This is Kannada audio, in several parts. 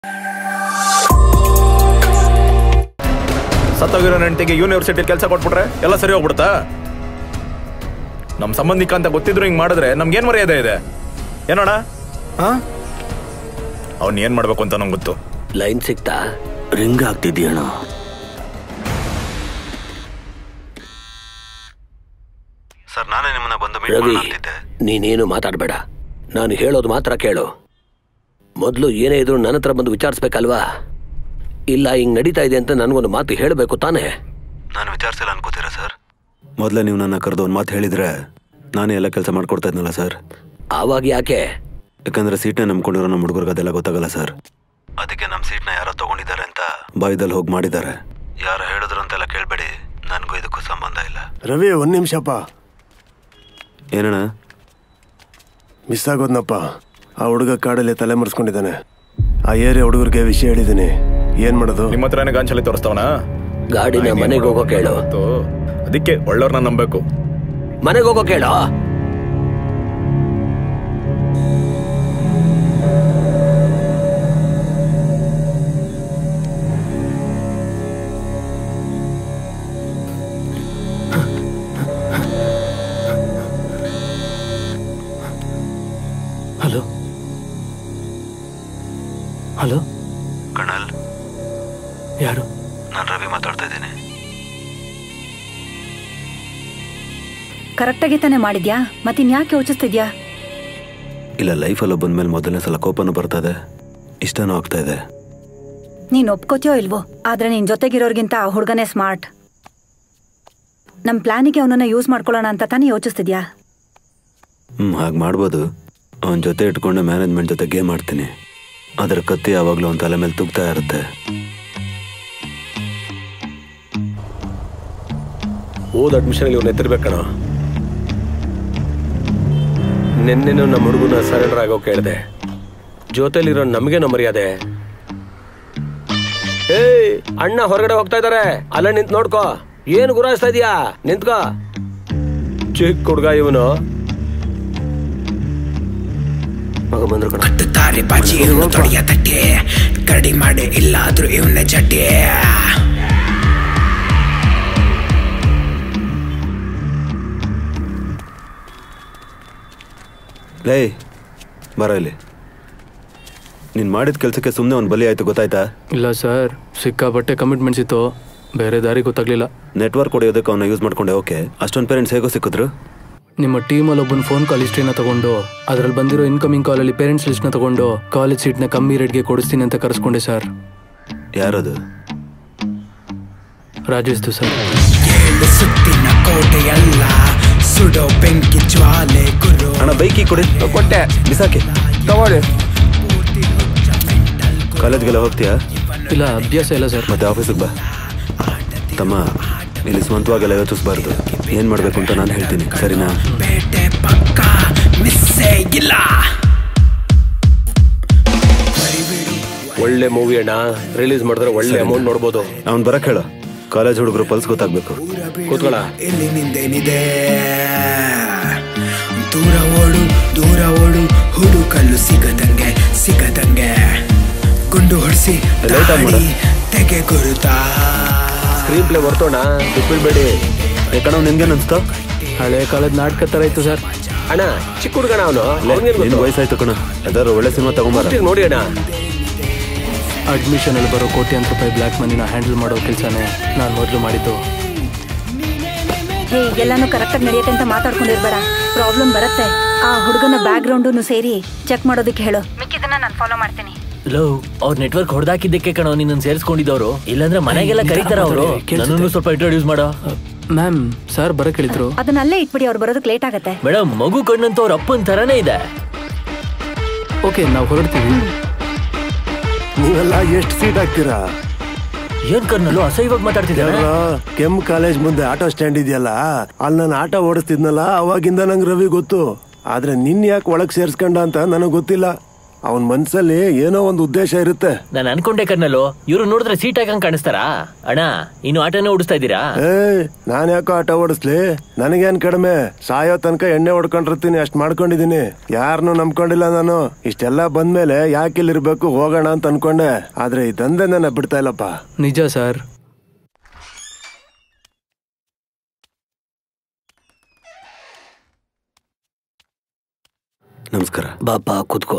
ಸತ್ತೋಗಿರೋ ಹೆಂಡತಿಗೆ ಯೂನಿವರ್ಸಿಟಿ ಕೆಲಸ ಕೊಟ್ಬಿಟ್ರೆ ಎಲ್ಲ ಸರಿ ಹೋಗ್ಬಿಡ್ತಾ ನಮ್ಮ ಸಂಬಂಧಿಕ ಅಂತ ಗೊತ್ತಿದ್ರು ಹಿಂಗ್ ಮಾಡಿದ್ರೆ ನಮ್ಗೇನ್ ಮರ್ಯಾದೆ ಇದೆ ಏನೋಣ ಅವ್ನ್ ಏನ್ ಮಾಡ್ಬೇಕು ಅಂತ ನಂಗೆ ಗೊತ್ತು ಲೈನ್ ಸಿಗ್ತಾ ರಿಂಗ್ ಆಗ್ತಿದ್ಯಣ್ಣ ಸರ್ ನಾನೇ ನಿಮ್ಮನ್ನ ಬಂದು ಮೀಟ್ ರವಿ ಮಾಡೋಣ ಅಂತಿದ್ದೆ ನೀನೇನು ಮಾತಾಡಬೇಡ ನಾನು ಹೇಳೋದು ಮಾತ್ರ ಕೇಳು ಮೊದಲು ಏನೇ ಇದ್ರು ನನ್ನ ಹತ್ರ ಬಂದು ವಿಚಾರಿಸ್ಬೇಕಲ್ವಾ ಇಲ್ಲ ಹಿಂಗ್ ನಡೀತಾ ಇದೆ ಅಂತ ನನಗೊಂದು ಮಾತು ಹೇಳಬೇಕು ತಾನೇ ನಾನು ವಿಚಾರಿಸಿಲ್ಲ ಅನ್ಕೋತೀರಾ ಸರ್ ಮೊದಲೇ ನೀವು ನನ್ನ ಕರೆದು ಒಂದು ಮಾತು ಹೇಳಿದ್ರೆ ನಾನೇ ಎಲ್ಲ ಕೆಲಸ ಮಾಡ್ಕೊಡ್ತಾ ಇದ್ನಲ್ಲ ಸರ್ ಆವಾಗ ಯಾಕೆ ಯಾಕಂದ್ರೆ ಸೀಟ್ನೇ ನಂಬ್ಕೊಂಡಿರೋ ನಮ್ಮ ಹುಡುಗರಿಗೆ ಅದೆಲ್ಲ ಗೊತ್ತಾಗಲ್ಲ ಸರ್ ಅದಕ್ಕೆ ನಮ್ಮ ಸೀಟ್ನ ಯಾರೋ ತಗೊಂಡಿದ್ದಾರೆ ಅಂತ ಬಾಯ್ದಲ್ಲಿ ಹೋಗಿ ಮಾಡಿದ್ದಾರೆ ಯಾರು ಹೇಳಿದ್ರು ಅಂತೆಲ್ಲ ಕೇಳಬೇಡಿ ನನಗೂ ಇದಕ್ಕೂ ಸಂಬಂಧ ಇಲ್ಲ ರವಿ ಒಂದ್ ನಿಮಿಷಪ್ಪ ಏನಣ್ಣ ಮಿಸ್ ಆಗೋದ್ನಪ್ಪ ಆ ಹುಡುಗ ಕಾಡಲ್ಲಿ ತಲೆ ಮರೆಸ್ಕೊಂಡಿದ್ದಾನೆ ಆ ಏರಿಯಾ ಹುಡುಗರಿಗೆ ವಿಷಯ ಹೇಳಿದ್ದೀನಿ ಏನ್ ಮಾಡೋದು ನಿಮ್ಮ ಹತ್ರನೇ ಗಾಂಚಲಿ ತೋರಿಸ್ತವನ ಗಾಡಿನ ಮನೆಗೆ ಹೋಗೋ ಕೇಳು ಅದಕ್ಕೆ ಒಳ್ಳೆಯವ್ರನ್ನ ನಂಬೇಕು ಮನೆಗೆ ಹೋಗೋ ಕೇಳು ಹಲೋ ಹಲೋ ಕಣಲ್ ಯಾರು ನಾನು ರವಿ ಮಾತಾಡ್ತಾ ಇದ್ದೀನಿ ಕರೆಕ್ಟಾಗಿ ತಾನೇ ಮಾಡಿದ್ಯಾ ಮತ್ತಿನ್ಯಾಕೆ ಯೋಚಿಸ್ತಿದ್ಯಾ ಇಲ್ಲ ಲೈಫಲ್ಲಿ ಬಂದ್ಮೇಲೆ ಮೊದಲನೇ ಸಲ ಕೋಪನೂ ಬರ್ತದೆ ಇಷ್ಟನೂ ಆಗ್ತಾ ಇದೆ ನೀನ್ ಒಪ್ಕೋತೀಯೋ ಇಲ್ವೋ ಆದ್ರೆ ನಿನ್ ಜೊತೆಗಿರೋರ್ಗಿಂತ ಆ ಹುಡುಗನೇ ಸ್ಮಾರ್ಟ್ ನಮ್ ಪ್ಲಾನಿಗೆ ಅವನನ್ನ ಯೂಸ್ ಮಾಡ್ಕೊಳ್ಳೋಣ ಅಂತ ತಾನೇ ಯೋಚಿಸ್ತಿದ್ಯಾ ಹ್ಞೂ ಹಾಗೆ ಮಾಡ್ಬೋದು ಅವನ ಜೊತೆ ಇಟ್ಕೊಂಡು ಮ್ಯಾನೇಜ್ಮೆಂಟ್ ಜೊತೆ ಗೇಮ್ ಆಡ್ತೀನಿ ಅದರ ಕತ್ತಿ ಯಾವಾಗಲೂ ಅವನ ತಲೆ ಮೇಲೆ ತುಗ್ತಾ ಇರುತ್ತೆ ಓದ್ ಅಡ್ಮಿಷನ್ ಇವ್ನು ಎತ್ತಿರ್ಬೇಕಣ ನಿನ್ನೆನೂ ನಮ್ಮ ಹುಡುಗನ ಸರೆಂಡರ್ ಆಗೋ ಕೇಳಿದೆ ಜೊತೆಲಿರೋ ನಮಗೇನೋ ಮರ್ಯಾದೆ ಏಯ್ ಅಣ್ಣ ಹೊರಗಡೆ ಹೋಗ್ತಾ ಇದಾರೆ ಅಲ್ಲೇ ನಿಂತ್ ನೋಡ್ಕೋ ಏನು ಗುರಾಯಿಸ್ತಾ ಇದೀಯಾ ನಿಂತ್ಕೋ ಚಿಕ್ಕ ಹುಡುಗ ಇವನು ಮಗ ಬಂದ್ರು ಕಣ ತಾರೆ ಬಾಜಿ ಇವನು ತೊಡೆಯ ತಟ್ಟೆ ಕಡಿ ಮಾಡಿ ಇಲ್ಲಾದ್ರೂ ಇವನ ಚಡ್ಡಿ ಲೇ ಬರ ಇಲ್ಲಿ ನೀನು ಮಾಡಿದ ಕೆಲಸಕ್ಕೆ ಸುಮ್ಮನೆ ಒಂದು ಬಲಿ ಆಯ್ತು ಗೊತ್ತಾಯ್ತಾ ಇಲ್ಲ ಸರ್ ಸಿಕ್ಕಾಪಟ್ಟೆ ಕಮಿಟ್ಮೆಂಟ್ಸ್ ಇತ್ತು ಬೇರೆ ದಾರಿ ಗೊತ್ತಾಗ್ಲಿಲ್ಲ ನೆಟ್ವರ್ಕ್ ಹೊಡೆಯೋದಕ್ಕೆ ಅವನ್ನ ಯೂಸ್ ಮಾಡ್ಕೊಂಡೆ ಓಕೆ ಅಷ್ಟೊಂದು ಪೇರೆಂಟ್ಸ್ ಹೇಗೋ ಸಿಕ್ಕಿದ್ರು ನಿಮ್ಮ ಟೀಮಲ್ಲಿ ಒಬ್ಬನ ಫೋನ್ ಕಾಲ್ ಹಿಸ್ಟ್ರಿನ ತಗೊಂಡು ಅದ್ರಲ್ಲಿ ಬಂದಿರೋ ಇನ್ಕಮಿಂಗ್ ಕಾಲಲ್ಲಿ ಪೇರೆಂಟ್ಸ್ ಲಿಸ್ಟ್ನ ತಗೊಂಡು ಕಾಲೇಜ್ ಸೀಟ್ನ ಕಮ್ಮಿ ರೇಟ್ಗೆ ಕೊಡಿಸ್ತೀನಿ ಅಂತ ಕರೆಸ್ಕೊಂಡೆ ಸರ್ ಯಾರದು ರಾಜೇಶ್ದು ಸರ್ ಏಳು ಸುತ್ತಿನ ಕೋಟೆಯಲ್ಲ ಸುಡೋ ಬೆಂಕಿ ಜ್ವಾಲೆ ಗುರು ಅಣ್ಣ ಬೈಕಿ ಕೊಡಿ ಕೊಟ್ಟೆ ಬಿಸಾಕಿ ತಗೊಳ್ಳಿ ಕಾಲೇಜ್ಗೆಲ್ಲ ಹೋಗ್ತೀಯಾ ಇಲ್ಲ ಅಭ್ಯಾಸ ಇಲ್ಲ ಸರ್ ಮತ್ತೆ ಆಫೀಸಿಗೆ ಬಾ ತಮ್ಮ ಇಲ್ಲಿ ಸ್ವಂತವಾಗೆಲ್ಲ ಯೋಚಿಸ್ಬಾರ್ದು ಏನು ಮಾಡಬೇಕು ಅಂತ ನಾನು ಹೇಳ್ತೀನಿ ಸರಿನಾ ಬೇಟೆ ಪಕ್ಕ ಮಿಸ್ಸೇ ಇಲ್ಲ ಒಳ್ಳೆ ಮೂವಿ ಅಣ್ಣ ರಿಲೀಸ್ ಮಾಡಿದ್ರೆ ಒಳ್ಳೆ ಅಮೌಂಟ್ ನೋಡ್ಬೋದು ಅವ್ನು ಬರಕ್ಕೆ ಹೇಳು ಕಾಲೇಜ್ ಹುಡುಗರು ಪಲ್ಸ್ ಗೊತ್ತಾಗ್ಬೇಕು ಕೂತ್ಕೊಳ್ಳ ಇಲ್ಲಿ ನಿಂದೇನಿದೆ ದೂರ ಓಡು ದೂರ ಓಡು ಹುಡುಕಲು ಸಿಗದಂಗೆ ಸಿಗದಂಗೆ ಗುಂಡು ಹೊಡಿಸಿ Light on ಮಾಡು. ತೆಗೆ ಗುರುತಾ ಸ್ಕ್ರೀನ್ ಪ್ಲೇ ಬರ್ತೋಣ ಬಿಟ್ಬಿಡ್ಬೇಡಿ ಯಾಕಣ್ಣ ನಿನ್ಗೇನು ಅನ್ಸ್ತಾ ಹಳೆ ಕಾಲದ ನಾಟಕ ಥರ ಇತ್ತು ಸರ್ ಅಣ್ಣ ಚಿಕ್ಕ ಹುಡುಗಣ ಅವನು ನಿನ್ ವಯಸ್ಸಾಯ್ತು ಕಣ ಯಾವ್ದಾದ್ರು ಒಳ್ಳೆ ಸಿನಿಮಾ ತಗೊಂಬಾರ ನೋಡಿ ಅಣ್ಣ ಅಡ್ಮಿಷನ್ ಅಲ್ಲಿ ಬರೋ ಕೋಟ್ಯಾಂತರ ರೂಪಾಯಿ ಬ್ಲ್ಯಾಕ್ ಮನಿನ ಹ್ಯಾಂಡಲ್ ಮಾಡೋ ಕೆಲಸನೇ ನಾನು ಮೊದಲು ಮಾಡಿದ್ದು ಹೇ ಎಲ್ಲಾನು ಕರೆಕ್ಟಾಗಿ ನಡೆಯುತ್ತೆ ಅಂತ ಮಾತಾಡ್ಕೊಂಡಿರ್ಬೇಡ ಪ್ರಾಬ್ಲಮ್ ಬರುತ್ತೆ ಆ ಹುಡುಗನ ಬ್ಯಾಕ್ ಗ್ರೌಂಡು ಸೇರಿ ಚೆಕ್ ಮಾಡೋದಕ್ಕೆ ಹೇಳು ಮಿಕ್ಕಿದನ್ನ ನಾನು ಫಾಲೋ ಮಾಡ್ತೀನಿ ಲೋ ಅವ್ರ ನೆಟ್ವರ್ಕ್ ಹೊಡೆದಾಕಿದ್ದಕ್ಕೆ ಕಣೋ ನಿನ್ನ ಸೇರಿಸ್ಕೊಂಡಿದ್ದವರು ಇಲ್ಲಾಂದ್ರೆ ಮನೆಗೆಲ್ಲ ಕರೀತಾರ ಅವರು ನನ್ನನ್ನು ಸ್ವಲ್ಪ ಇಂಟ್ರೊಡ್ಯೂಸ್ ಮಾಡೋ ಮ್ಯಾಮ್ ಸರ್ ಬರಕ್ ಹೇಳಿದ್ರು ಅದನ್ನ ಅಲ್ಲೇ ಇಟ್ಬಿಡಿ ಅವ್ರು ಬರೋದಕ್ಕೆ ಲೇಟ್ ಆಗತ್ತೆ ಮೇಡಮ್ ಮಗು ಕಣ್ಣಂತ ಅವ್ರ ಅಪ್ಪನ ತರಾನೇ ಇದೆ ಓಕೆ ನಾವು ಹೊರಡ್ತೀವಿ ನೀವೆಲ್ಲ ಎಷ್ಟು ಸೀಟ್ ಹಾಕ್ತೀರಾ ಏನ್ ಕರ್ನಲ್ಲು ಅಸಹ್ಯವಾಗಿ ಮಾತಾಡ್ತಿದ್ದಾರೆ ಯಾರೋ ಕೆಮ್ ಕಾಲೇಜ್ ಮುಂದೆ ಆಟೋ ಸ್ಟ್ಯಾಂಡ್ ಇದೆಯಲ್ಲ ಅಲ್ಲಿ ನಾನು ಆಟೋ ಓಡಿಸ್ತಿದ್ನಲ್ಲ ಅವಾಗಿಂದ ನಂಗೆ ರವಿ ಗೊತ್ತು ಆದ್ರೆ ನಿನ್ ಯಾಕೆ ಒಳಗ್ ಸೇರ್ಸ್ಕೊಂಡ ಅಂತ ನನಗೆ ಗೊತ್ತಿಲ್ಲ ಅವನ್ ಮನ್ಸಲ್ಲಿ ಏನೋ ಒಂದು ಉದ್ದೇಶ ಇರುತ್ತೆ ನಾನು ಅನ್ಕೊಂಡೆ ಕರ್ನಲ್ಲು ಇವ್ರು ನೋಡಿದ್ರೆ ಸೀಟ್ ಹಾಕಂಗ್ ಕಾಣಿಸ್ತಾರಾ ಅಣ್ಣ ಇನ್ನು ಆಟೋನೇ ಓಡಿಸ್ತಾ ಇದ್ದೀರಾ ಏ ನಾನ್ ಯಾಕೋ ಆಟ ಓಡಿಸ್ಲಿ ನನಗೇನ್ ಕಡಿಮೆ ಸಾಯೋ ತನಕ ಎಣ್ಣೆ ಹೊಡ್ಕೊಂಡಿರ್ತೀನಿ ಅಷ್ಟ್ ಮಾಡ್ಕೊಂಡಿದೀನಿ ಯಾರನ್ನೂ ನಂಬ್ಕೊಂಡಿಲ್ಲ ನಾನು ಇಷ್ಟೆಲ್ಲ ಬಂದ್ಮೇಲೆ ಯಾಕೆ ಇಲ್ಲಿರ್ಬೇಕು ಹೋಗೋಣ ಅಂತ ಅನ್ಕೊಂಡೆ ಆದ್ರೆ ಈ ದಂಧೆ ನನ್ನ ಬಿಡ್ತಾ ಇಲ್ಲಪ್ಪ ನಿಜ ಸರ್ ನಮಸ್ಕಾರ ಬಾಪ ಕೂತ್ಕೋ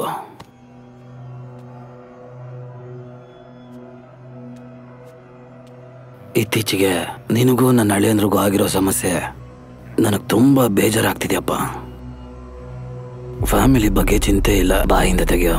ಇತ್ತೀಚೆಗೆ ನಿನಗೂ ನನ್ನ ಹಳೆಯಂದ್ರಿಗೂ ಆಗಿರೋ ಸಮಸ್ಯೆ ನನಗೆ ತುಂಬ ಬೇಜಾರಾಗ್ತಿದ್ಯಪ್ಪ ಫ್ಯಾಮಿಲಿ ಬಗ್ಗೆ ಚಿಂತೆ ಇಲ್ಲ ಬಾಯಿಂದ ತೆಗೆಯೋ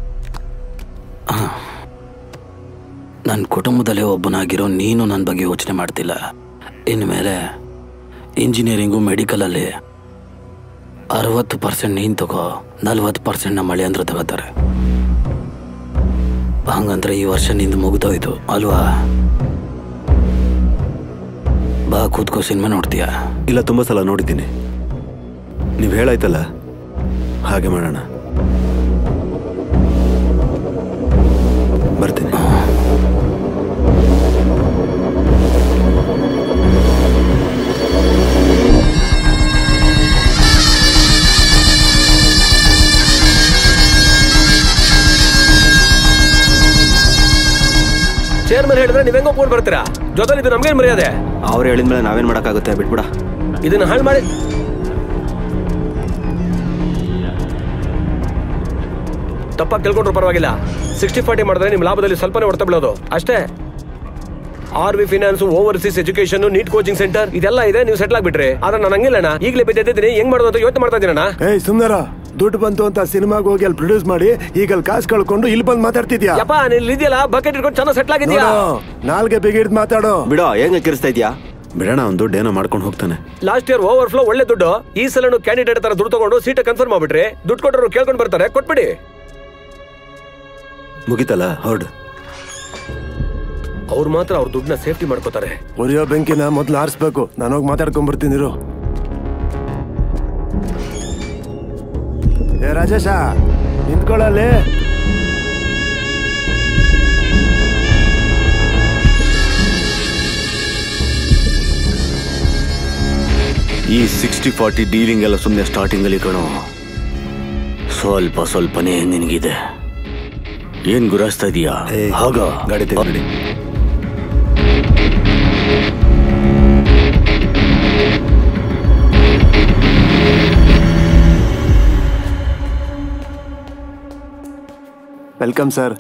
ನನ್ನ ಕುಟುಂಬದಲ್ಲೇ ಒಬ್ಬನಾಗಿರೋ ನೀನು ನನ್ನ ಬಗ್ಗೆ ಯೋಚನೆ ಮಾಡ್ತಿಲ್ಲ ಇನ್ಮೇಲೆ ಇಂಜಿನಿಯರಿಂಗು ಮೆಡಿಕಲಲ್ಲಿ ಅರವತ್ತು ಪರ್ಸೆಂಟ್ ನೀನು ತಗೋ ನಲ್ವತ್ತು ಪರ್ಸೆಂಟ್ ನಮ್ಮ ಮಳೆ ತಗೋತಾರೆ ಹಂಗಂದ್ರೆ ಈ ವರ್ಷ ನಿಂದು ಮುಗ್ದೋಯ್ತು ಅಲ್ವಾ ಬಾ ಕೂತ್ಕೋ ಸಿನಿಮಾ ನೋಡ್ತೀಯಾ ಇಲ್ಲ ತುಂಬ ಸಲ ನೋಡಿದ್ದೀನಿ ನೀವು ಹೇಳಾಯ್ತಲ್ಲ ಹಾಗೆ ಮಾಡೋಣ ಬರ್ತೀನಿ ಚೇರ್ಮನ್ ಹೇಳಿದ್ರೆ ನೀವ್ ಹೆಂಗ್ ಒಪ್ಕೊಂಡು ಬರ್ತೀರಾ ಜೊತೆಲಿ ಇದು ನಮ್ಗೇನ್ ಮರ್ಯಾದೆ ಅವ್ರು ಹೇಳಿದ್ಮೇಲೆ ನಾವೇನು ಮಾಡೋಕ್ಕಾಗುತ್ತೆ ಬಿಟ್ಬಿಡ ಇದನ್ನ ಹಾಳು ಮಾಡಿ ತಪ್ಪಾಗಿ ತಿಳ್ಕೊಂಡ್ರು ಪರವಾಗಿಲ್ಲ ಸಿಕ್ಸ್ಟಿ ಫಾರ್ಟಿ ಮಾಡಿದ್ರೆ ನಿಮ್ ಲಾಭದಲ್ಲಿ ಸ್ವಲ್ಪನೇ ಹೊಡ್ತಾ ಬೀಳೋದು ಅಷ್ಟೇ R V finance overseas education NEET coaching centre ಇದೆಲ್ಲ ಇದೆ ನೀವು ಸೆಟ್ಲ್ ಆಗ್ಬಿಟ್ರೆ ಆದ್ರೆ ನಾನು ಹಂಗಿಲ್ಲಣ್ಣ ಈಗಲೇ ಬಿದ್ದಿದ್ದೀನಿ ಹೆಂಗ್ ಮಾಡೋದು ಅಂತ ಯೋಚನೆ ಮಾಡ್ತಾ ಇದ್ದೀನಣ್ಣ ಏಯ್ ಸುಂದರ ದುಡ್ಡು ಬಂತು ಅಂತ ಸಿನಿಮಾಗೆ ಹೋಗಿ ಅಲ್ಲಿ ಪ್ರೊಡ್ಯೂಸ್ ಮಾಡಿ ಈಗ ಅಲ್ಲಿ ಕಾಸು ಕಳ್ಕೊಂಡು ಇಲ್ಲಿ ಬಂದು ಮಾತಾಡ್ತಿದ್ಯಾ ಯಪ್ಪ ನೀನ್ ಇದೆಯಲ್ಲ ಬಕೆಟ್ ಇಟ್ಕೊಂಡು ಚೆನ್ನಾಗಿ ಸೆಟ್ಲ್ ಆಗಿದ್ಯಾ ನೋಡು, ನಾಲ್ಗೆ ಬಿಗಿಡ್ದು ಮಾತಾಡು ಬಿಡೋ ಹೆಂಗೆ ಕಿರಿಸ್ತಾ ಇದೆಯಾ ಬಿಡೋಣ ಅವ್ನು ದುಡ್ಡು ಏನೋ ಮಾಡ್ಕೊಂಡು ಹೋಗ್ತಾನೆ ಲಾಸ್ಟ್ ಇಯರ್ ಓವರ್ ಫ್ಲೋ ಒಳ್ಳೆ ದುಡ್ಡು ಈ ಸಲ ಕ್ಯಾಂಡಿಡೇಟ್ ತರ ದುಡ್ಡು ತಗೊಂಡು ಸೀಟ್ ಕನ್ಫರ್ಮ್ ಮಾಡ್ಬಿಟ್ರಿ ದುಡ್ಡು ಕೊಟ್ಟರು ಕೇಳ್ಕೊಂಡು ಬರ್ತಾರೆ ಕೊಟ್ಬಿಡಿ ಮುಗಿತಲ್ಲ ಹೊರಡು ಅವ್ರು ಮಾತ್ರ ಅವ್ರ ದುಡ್ಡನ್ನ ಸೇಫ್ಟಿ ಮಾಡ್ಕೋತಾರೆ ಉರಿಯೋ ಬೆಂಕಿನ ಮೊದ್ಲು ಆರಿಸ್ಬೇಕು ನಾನು ಹೋಗಿ ಮಾತಾಡ್ಕೊಂಡ್ ಬರ್ತೀನಿ ಇರು ಏ ರಾಜೇಶ ನಿಂತ್ಕೊಳ್ಳಲ್ಲಿ ಈ ಸಿಕ್ಸ್ಟಿ ಫಾರ್ಟಿ ಡೀಲಿಂಗ್ ಎಲ್ಲ ಸುಮ್ಮನೆ ಸ್ಟಾರ್ಟಿಂಗಲ್ಲಿ ಕಣೋ ಸ್ವಲ್ಪ ಸ್ವಲ್ಪನೇ ನಿನಗಿದೆ ಏನ್ ಗುರಾಯಿಸ್ತಾ ಇದೀಯಾ ಹಾಗ ಗಾಡಿ ತೆಗಡಿ welcome sir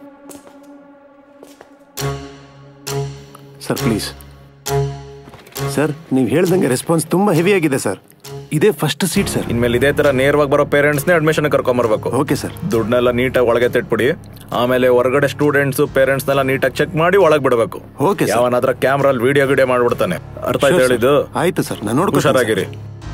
sir please sir ನೀವು ಹೇಳ್ದಂಗೆ ರೆಸ್ಪಾನ್ಸ್ ತುಂಬಾ ಹೆವಿ ಆಗಿದೆ ಸರ್ ಇದೇ ಫಸ್ಟ್ ಸೀಟ್ ಸರ್ ಇನ್ಮೇಲೆ ಇದೇ ತರ ನೇರವಾಗಿ ಬರೋ ಪೇರೆಂಟ್ಸ್ನೇ ಅಡ್ಮಿಷನ್ ಕರ್ಕೊಂಬರ್ಬೇಕು ಓಕೆ ಸರ್ ದುಡ್ಡನ್ನೆಲ್ಲ ನೀಟಾಗಿ ಒಳಗೆ ತಿಟ್ಬಿಡಿ ಆಮೇಲೆ ಹೊರಗಡೆ ಸ್ಟೂಡೆಂಟ್ಸ್ ಪೇರೆಂಟ್ಸ್ನೆಲ್ಲ ನೀಟಾಗಿ ಚೆಕ್ ಮಾಡಿ ಒಳಗ್ ಬಿಡಬೇಕು Okay, sir. ಯಾವನಾದ್ರ ಕ್ಯಾಮ್ರಲ್ಲಿ ವಿಡಿಯೋ ಗಿಡಿಯೋ ಮಾಡ್ಬಿಡ್ತಾನೆ ಅರ್ಥ ಆಯ್ತು Sure, sir. ಹೇಳಿದ್ದು ಆಯ್ತು ಸರ್ ನಾನು ನೋಡ್ಕೊತೀನಿ ಹುಷಾರಾಗಿರಿ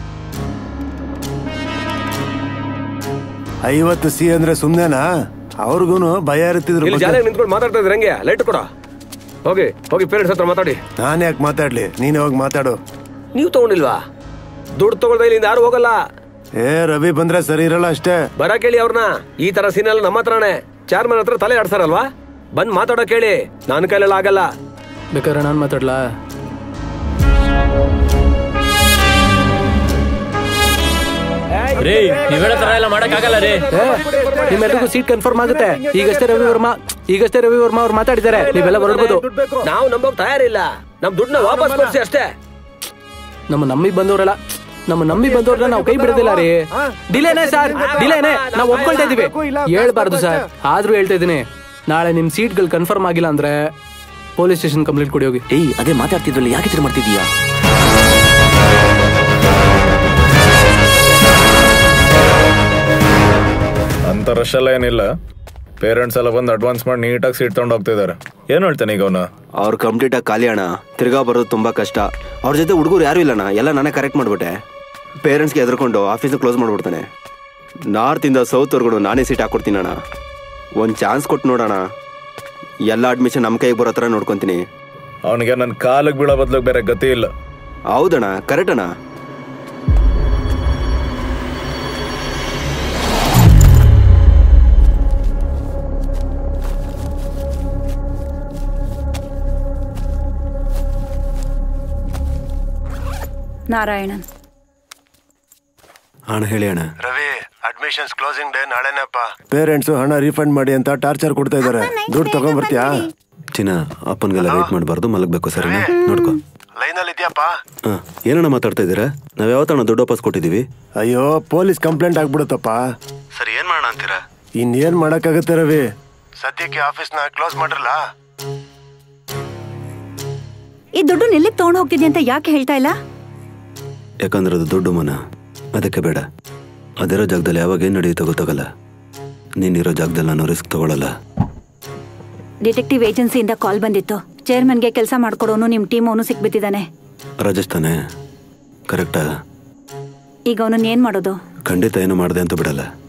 ಐವತ್ತು ಸಿ ಅಂದ್ರೆ ಸುಮ್ನೆನಾ ಅವ್ರಿಗೂ ಭಯ ಇರುತ್ತಿದ್ರು ಇಲ್ಲಿ ಜಾಲಿಯಾಗಿ ನಿಂತ್ಕೊಂಡು ಮಾತಾಡ್ತಾ ಇದ್ರೆ ಹೆಂಗೆ ಲೈಟ್ ಕೊಡ ಹೋಗಿ ಹೋಗಿ ಪೇರೆಂಟ್ಸ್ ಹತ್ರ ಮಾತಾಡಿ ನಾನು ಯಾಕೆ ಮಾತಾಡ್ಲಿ ನೀನೇ ಹೋಗಿ ಮಾತಾಡು ನೀವು ತಗೊಂಡಿಲ್ವಾ ದುಡ್ಡು ತಗೊಳ್ದ ಇಲ್ಲಿಂದ ಯಾರು ಹೋಗಲ್ಲ ಏ ರವಿ ಬಂದ್ರೆ ಸರಿ ಇರಲ್ಲ ಅಷ್ಟೇ ಬರ ಕೇಳಿ ಅವ್ರನ್ನ ಈ ತರ ಸೀನ್ ಎಲ್ಲ ನಮ್ಮ ಹತ್ರನೇ ಚಾರ್ಮನ್ ಹತ್ರ ತಲೆ ಆಡ್ಸಾರಲ್ವಾ ಬಂದ್ ಮಾತಾಡೋ ಕೇಳಿ ನನ್ನ ಕೈಲೆಲ್ಲ ಆಗಲ್ಲ ಬೇಕಾದ್ರೆ ನಾನು ಮಾತಾಡ್ಲಾ ರೀ ನೀವ್ ಹೇಳೋ ತರ ಎಲ್ಲ ಮಾಡಕ್ ಆಗಲ್ಲ ರೀ ನಿಮ್ಮೆಲ್ಲರಿಗೂ ಸೀಟ್ ಕನ್ಫರ್ಮ್ ಆಗುತ್ತೆ ಈಗಷ್ಟೇ ರವಿ ವರ್ಮಾ ಈಗಷ್ಟೇ ರವಿ ವರ್ಮಾ ಅವ್ರು ಮಾತಾಡಿದ್ದಾರೆ ನೀವೆಲ್ಲ ಹೊರಡ್ಬೋದು ನಾವು ನಂಬೋಕ್ ತಯಾರಿಲ್ಲ ನಮ್ ದುಡ್ಡನ್ನ ವಾಪಸ್ ಕೊಡ್ಸಿ ಅಷ್ಟೇ ನಮ್ಮ ನಂಬಿ ಬಂದವರಲ್ಲ ನಮ್ಮ ನಂಬಿ ಬಂದವ್ರನ್ನ ನಾವು ಕೈ ಬಿಡೋದಿಲ್ಲ ರೀ ಡಿಲೇನೆ ಸರ್ ಡಿಲೇನೆ ನಾವು ಒಪ್ಕೊಳ್ತಾ ಇದೀವಿ ಹೇಳ್ಬಾರ್ದು ಸರ್ ಆದ್ರೂ ಹೇಳ್ತಾ ಇದೀನಿ ನಾಳೆ ನಿಮ್ ಸೀಟ್ಗಳು ಕನ್ಫರ್ಮ್ ಆಗಿಲ್ಲ ಅಂದ್ರೆ ಪೊಲೀಸ್ ಸ್ಟೇಷನ್ ಕಂಪ್ಲೇಂಟ್ ಕೊಡಿ ಹೋಗಿ ಏಯ್ ಅದೇ ಮಾತಾಡ್ತಿದ್ರಲ್ಲ ಯಾಕೆ ತಿರು ಮಾಡ್ತಿದೀಯಾ ಅಂತ ರಶ್ ಎಲ್ಲ ಏನಿಲ್ಲ ಪೇರೆಂಟ್ಸ್ ಎಲ್ಲ ಬಂದು ಅಡ್ವಾನ್ಸ್ ಮಾಡಿ ನೀಟಾಗಿ ಸೀಟ್ ತಗೊಂಡು ಹೋಗ್ತಿದ್ದಾರೆ ಏನ್ ಹೇಳ್ತಾನೆ ಈಗ ಅವನು ಅವ್ರು ಕಂಪ್ಲೀಟ್ ಆಗಿ ಖಾಲಿ ಅಣ್ಣ ತಿರ್ಗಾ ಬರೋದು ತುಂಬಾ ಕಷ್ಟ ಅವ್ರ ಜೊತೆ ಹುಡುಗರು ಯಾರು ಇಲ್ಲಣ್ಣ ಎಲ್ಲ ನಾನೇ ಕರೆಕ್ಟ್ ಮಾಡ್ಬಿಟ್ಟೆ ಪೇರೆಂಟ್ಸ್ಗೆ ಎದ್ರಕೊಂಡು ಆಫೀಸ್ನ ಕ್ಲೋಸ್ ಮಾಡ್ಬಿಡ್ತಾನೆ ನಾರ್ತಿಂದ ಸೌತ್ವರ್ಗೂ ನಾನೇ ಸೀಟ್ ಹಾಕೊಡ್ತೀನಿ ಅಣ್ಣ ಒಂದು ಚಾನ್ಸ್ ಕೊಟ್ಟು ನೋಡೋಣ ಎಲ್ಲ ಅಡ್ಮಿಷನ್ ನಮ್ಮ ಕೈಗೆ ಬರೋ ಥರ ನೋಡ್ಕೊತೀನಿ ಅವನಿಗೆ ನನ್ನ ಕಾಲಿಗೆ ಬೀಳೋ ಬದ್ಲಿಗೆ ಬೇರೆ ಗತಿ ಇಲ್ಲ ಹೌದಣ್ಣ ಕರೆಕ್ಟ್ ಅಣ್ಣ ನಾರಾಯಣನ್ ಅಣ್ಣ ಹೇಳಿ ಅಣ್ಣ ರವಿ ಅಡ್ಮಿಷನ್ಸ್ ಕ್ಲೋಸಿಂಗ್ ಡೇ ನಾಳೆನಪ್ಪ ಪೇರೆಂಟ್ಸ್ ಹಣ ರೀಫಂಡ್ ಮಾಡಿ ಅಂತ ಟಾರ್ಚರ್ ಕೊಡ್ತಾ ಇದಾರೆ ದುಡ್ಡು ತಗೊಂಡ್ಬರ್ತೀಯಾ ಚಿನ್ನ ಅಪ್ಪನ್ಗೆಲ್ಲ ವೇಟ್ ಮಾಡಬಾರ್ದು ಮಲಗಬೇಕು ಸರಿನಾ ನೋಡ್ಕೊ ಲೈನಲ್ಲಿ ಇದೆಯಪ್ಪ ಹಾ ಏನಣ್ಣ ಮಾತಾಡ್ತಾ ಇದ್ದೀರಾ ನಾವ್ ಯಾವತ್ತಣ್ಣ ದುಡ್ಡು ವಾಪಸ್ ಕೊಟ್ಟಿದೀವಿ ಅಯ್ಯೋ ಪೊಲೀಸ್ ಕಂಪ್ಲೇಂಟ್ ಆಗ್ಬಿಡುತ್ತಪ್ಪ ಸರಿ ಏನ್ ಮಾಡೋಣ ಅಂತೀರಾ ಇನ್ನೇನ್ ಮಾಡಕ್ಕಾಗತ್ತೆ ರವಿ ಸದ್ಯಕ್ಕೆ ಆಫೀಸ್ನ ಕ್ಲೋಸ್ ಮಾಡ್ರಲ್ಲ ಈ ದುಡ್ಡು ಎಲ್ಲಿಗೆ ತಗೊಂಡ್ ಹೋಗ್ತಿದ್ಯ ಅಂತ ಯಾಕೆ ಹೇಳ್ತಾ ಇಲ್ಲ ಯಾಕಂದ್ರೆ ಅದು ದೊಡ್ಡ ಮನ ಅದಕ್ಕೆ ಬೇಡ ಅದಿರೋ ಜಾಗದಲ್ಲಿ ಯಾವಾಗ ಏನ್ ನಡೆಯುತ್ತೋ ಗೊತ್ತಾಗಲ್ಲ ನೀನಿರೋ ಜಾಗದಲ್ಲಿ ನಾನು ರಿಸ್ಕ್ ತಗೊಳ್ಳಲ್ಲ ಡಿಟೆಕ್ಟಿವ್ ಏಜೆನ್ಸಿಯಿಂದ ಕಾಲ್ ಬಂದಿತ್ತು ಚೇರ್ಮನ್ಗೆ ಕೆಲಸ ಮಾಡ್ಕೊಡೋನು ನಿಮ್ ಟೀಮ್ ಅವನು ಸಿಕ್ಬಿಟ್ಟಿದ್ದಾನೆ ರಾಜಸ್ಥಾನೇ ಕರೆಕ್ಟಾ ಈಗ ಅವನನ್ನ ಏನ್ ಮಾಡೋದು ಖಂಡಿತ ಏನು ಮಾಡಿದೆ ಅಂತ ಬಿಡಲ್ಲ